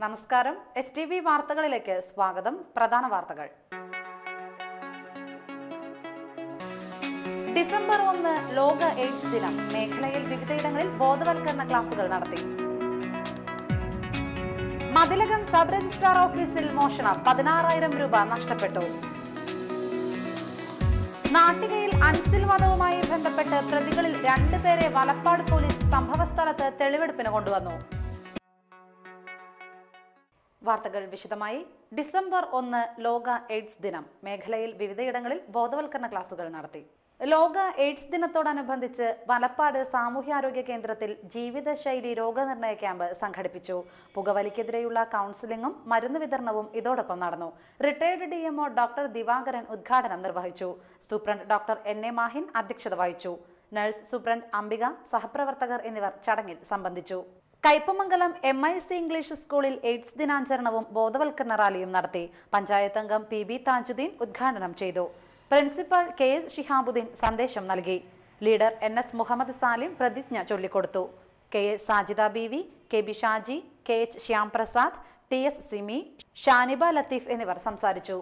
നമസ്കാരം S T V വാർത്തകളിലേക്ക് സ്വാഗതം പ്രധാന വാർത്തകൾ ഡിസംബർ ഒന്ന് ലോക എയ്ഡ്സ് ദിനം മേഖലയിൽ വിവിധയിടങ്ങളിൽ ബോധവൽക്കരണ ക്ലാസുകൾ നടത്തി മതിലകം സബ് രജിസ്ട്രാർ ഓഫീസിൽ മോഷണം പതിനാറായിരം രൂപ നഷ്ടപ്പെട്ടു നാട്ടികയിൽ അൻസിൽ വധവുമായി ബന്ധപ്പെട്ട് പ്രതികളിൽ രണ്ടുപേരെ വലപ്പാട് പോലീസ് സംഭവസ്ഥലത്ത് തെളിവെടുപ്പിന് കൊണ്ടുവന്നു വാർത്തകൾ വിശദമായി ഡിസംബർ ഒന്ന് ലോക എയ്ഡ്സ് ദിനം മേഖലയിൽ വിവിധയിടങ്ങളിൽ ബോധവൽക്കരണ ക്ലാസുകൾ നടത്തി ലോക എയ്ഡ്സ് ദിനത്തോടനുബന്ധിച്ച് വലപ്പാട് സാമൂഹ്യാരോഗ്യ കേന്ദ്രത്തിൽ ജീവിതശൈലി രോഗനിർണയ ക്യാമ്പ് സംഘടിപ്പിച്ചു പുകവലിക്കെതിരെയുള്ള കൗൺസിലിംഗും മരുന്ന് വിതരണവും ഇതോടൊപ്പം നടന്നു retired D M O doctor Divakaran ഉദ്ഘാടനം നിർവഹിച്ചു superintendent doctor N A Mahin അധ്യക്ഷത വഹിച്ചു നഴ്സ് സൂപ്രണ്ട് അംബിക സഹപ്രവർത്തകർ എന്നിവർ ചടങ്ങിൽ സംബന്ധിച്ചു Kaipamangalam M I C English സ്കൂളിൽ എയ്ഡ്സ് ദിനാചരണവും ബോധവൽക്കരണ റാലിയും നടത്തി പഞ്ചായത്ത് അംഗം പി ബി താജുദ്ദീൻ ഉദ്ഘാടനം ചെയ്തു പ്രിൻസിപ്പൽ കെ എസ് ഷിഹാബുദ്ദീൻ സന്ദേശം നൽകി leader N S Muhammad Salim പ്രതിജ്ഞ ചൊല്ലിക്കൊടുത്തു K A Sajida B V K B Shaji K H Shyamprasad T S Simi Shaniba Latheef എന്നിവർ സംസാരിച്ചു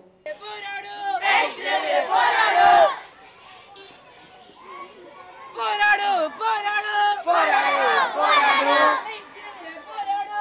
പോരാടൂ പോരാടൂ പോരാടൂ പോരാടൂ പോരാടൂ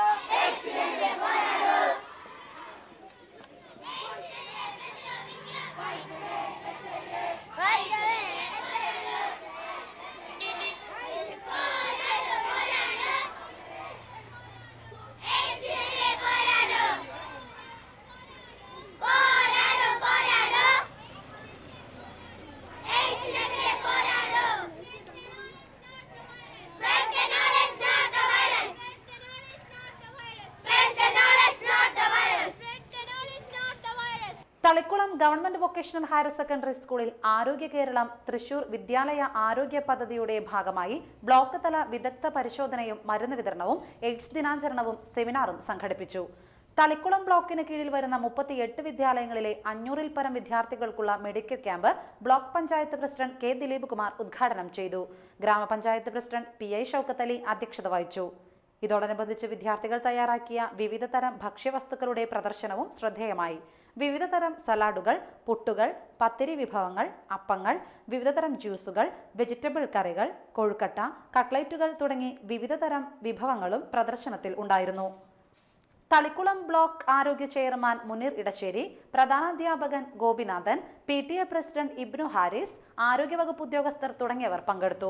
Thalikulam government vocational higher secondary സ്കൂളിൽ ആരോഗ്യ കേരളം തൃശൂർ വിദ്യാലയ ആരോഗ്യ പദ്ധതിയുടെ ഭാഗമായി ബ്ലോക്ക് തല വിദഗ്ധ പരിശോധനയും മരുന്ന് വിതരണവും എയ്ഡ്സ് ദിനാചരണവും സെമിനാറും സംഘടിപ്പിച്ചു തളിക്കുളം ബ്ലോക്കിന് കീഴിൽ വരുന്ന മുപ്പത്തിയെട്ട് വിദ്യാലയങ്ങളിലെ അഞ്ഞൂറിൽ പരം വിദ്യാർത്ഥികൾക്കുള്ള medical camp block panchayat president K Dileep Kumar ഉദ്ഘാടനം ചെയ്തു ഗ്രാമപഞ്ചായത്ത് president P I Shoukath Ali അധ്യക്ഷത വഹിച്ചു ഇതോടനുബന്ധിച്ച് വിദ്യാർത്ഥികൾ തയ്യാറാക്കിയ വിവിധ തരം ഭക്ഷ്യവസ്തുക്കളുടെ പ്രദർശനവും ശ്രദ്ധേയമായി വിവിധ തരം സലാഡുകൾ പുട്ടുകൾ പത്തിരി വിഭവങ്ങൾ അപ്പങ്ങൾ വിവിധ തരം ജ്യൂസുകൾ വെജിറ്റബിൾ കറികൾ കൊഴുക്കട്ട കട്ട്ലൈറ്റുകൾ തുടങ്ങി വിവിധ തരം വിഭവങ്ങളും പ്രദർശനത്തിൽ ഉണ്ടായിരുന്നു തളിക്കുളം ബ്ലോക്ക് ആരോഗ്യ ചെയർമാൻ മുനീർ ഇടശ്ശേരി പ്രധാനാധ്യാപകൻ Gopinathan P T A president Ibnu Haris ആരോഗ്യവകുപ്പ് ഉദ്യോഗസ്ഥർ തുടങ്ങിയവർ പങ്കെടുത്തു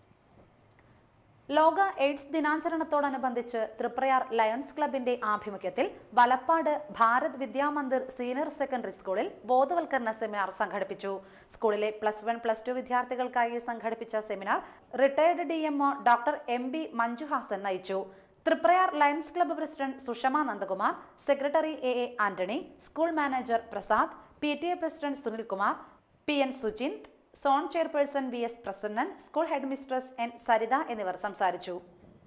ലോക എയ്ഡ്സ് ദിനാചരണത്തോടനുബന്ധിച്ച് തൃപ്രയാർ ലയൺസ് ക്ലബിന്റെ ആഭിമുഖ്യത്തിൽ വലപ്പാട് ഭാരത് വിദ്യാമന്ദിർ സീനിയർ സെക്കൻഡറി സ്കൂളിൽ ബോധവൽക്കരണ സെമിനാർ സംഘടിപ്പിച്ചു സ്കൂളിലെ പ്ലസ് വൺ പ്ലസ് ടു വിദ്യാർത്ഥികൾക്കായി സംഘടിപ്പിച്ച seminar retired D M O doctor M B Manjuhasan നയിച്ചു Triprayar lions club president Sushama Nandakumar secretary A A Antony school manager Prasad P T A president Sunilkumar P N Sujinth zone chairperson V S Prasannan school head mistress N Saritha എന്നിവർ സംസാരിച്ചു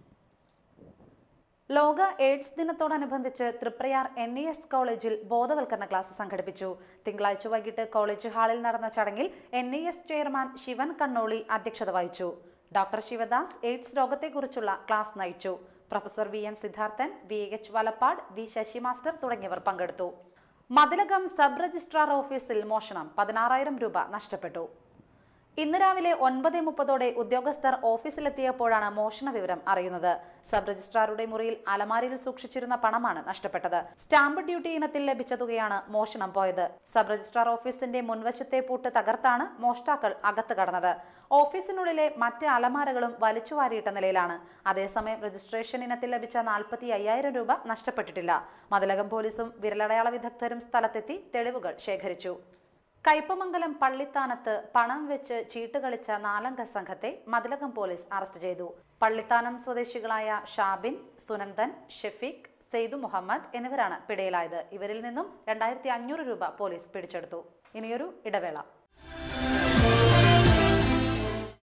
ലോക AIDS ദിനത്തോടനുബന്ധിച്ച് Triprayar N E S കോളേജിൽ ബോധവൽക്കരണ class സംഘടിപ്പിച്ചു തിങ്കളാഴ്ച വൈകിട്ട് കോളേജ് ഹാളിൽ നടന്ന ചടങ്ങിൽ N E S chairman Sivan Kannoli അധ്യക്ഷത വഹിച്ചു ഡോക്ടർ ശിവദാസ് എയ്ഡ്സ് രോഗത്തെക്കുറിച്ചുള്ള ക്ലാസ് നയിച്ചു professor V N Siddharthan V H Valappad V Sasi master തുടങ്ങിയവർ പങ്കെടുത്തു മതിലകം സബ് രജിസ്ട്രാർ ഓഫീസിൽ മോഷണം പതിനാറായിരം രൂപ നഷ്ടപ്പെട്ടു ഇന്ന് രാവിലെ ഒൻപത് മുപ്പതോടെ ഉദ്യോഗസ്ഥർ ഓഫീസിലെത്തിയപ്പോഴാണ് മോഷണ വിവരം അറിയുന്നത് സബ് രജിസ്ട്രാറുടെ മുറിയിൽ അലമാരിയിൽ സൂക്ഷിച്ചിരുന്ന പണമാണ് നഷ്ടപ്പെട്ടത് സ്റ്റാമ്പ് ഡ്യൂട്ടി ഇനത്തിൽ ലഭിച്ച തുകയാണ് മോഷണം പോയത് സബ് രജിസ്ട്രാർ ഓഫീസിന്റെ മുൻവശത്തെ പൂട്ട് തകർത്താണ് മോഷ്ടാക്കൾ അകത്ത് കടന്നത് ഓഫീസിനുള്ളിലെ മറ്റ് അലമാരകളും വലിച്ചുവാരിയിട്ട നിലയിലാണ് അതേസമയം രജിസ്ട്രേഷൻ ഇനത്തിൽ ലഭിച്ച നാൽപ്പത്തി അയ്യായിരം രൂപ നഷ്ടപ്പെട്ടിട്ടില്ല മതിലകം പോലീസും വിരലടയാള വിദഗ്ധരും സ്ഥലത്തെത്തി തെളിവുകൾ ശേഖരിച്ചു കയ്പമംഗലം പള്ളിത്താനത്ത് പണം വെച്ച് ചീട്ട് കളിച്ച നാലംഗ സംഘത്തെ മതിലകം പോലീസ് അറസ്റ്റ് ചെയ്തു പള്ളിത്താനം സ്വദേശികളായ ഷാബിൻ സുനന്ദൻ ഷെഫീഖ് സെയ്ദു മുഹമ്മദ് എന്നിവരാണ് പിടിയിലായത് ഇവരിൽ നിന്നും രണ്ടായിരത്തി അഞ്ഞൂറ് രൂപ പോലീസ് പിടിച്ചെടുത്തു ഇനിയൊരു ഇടവേള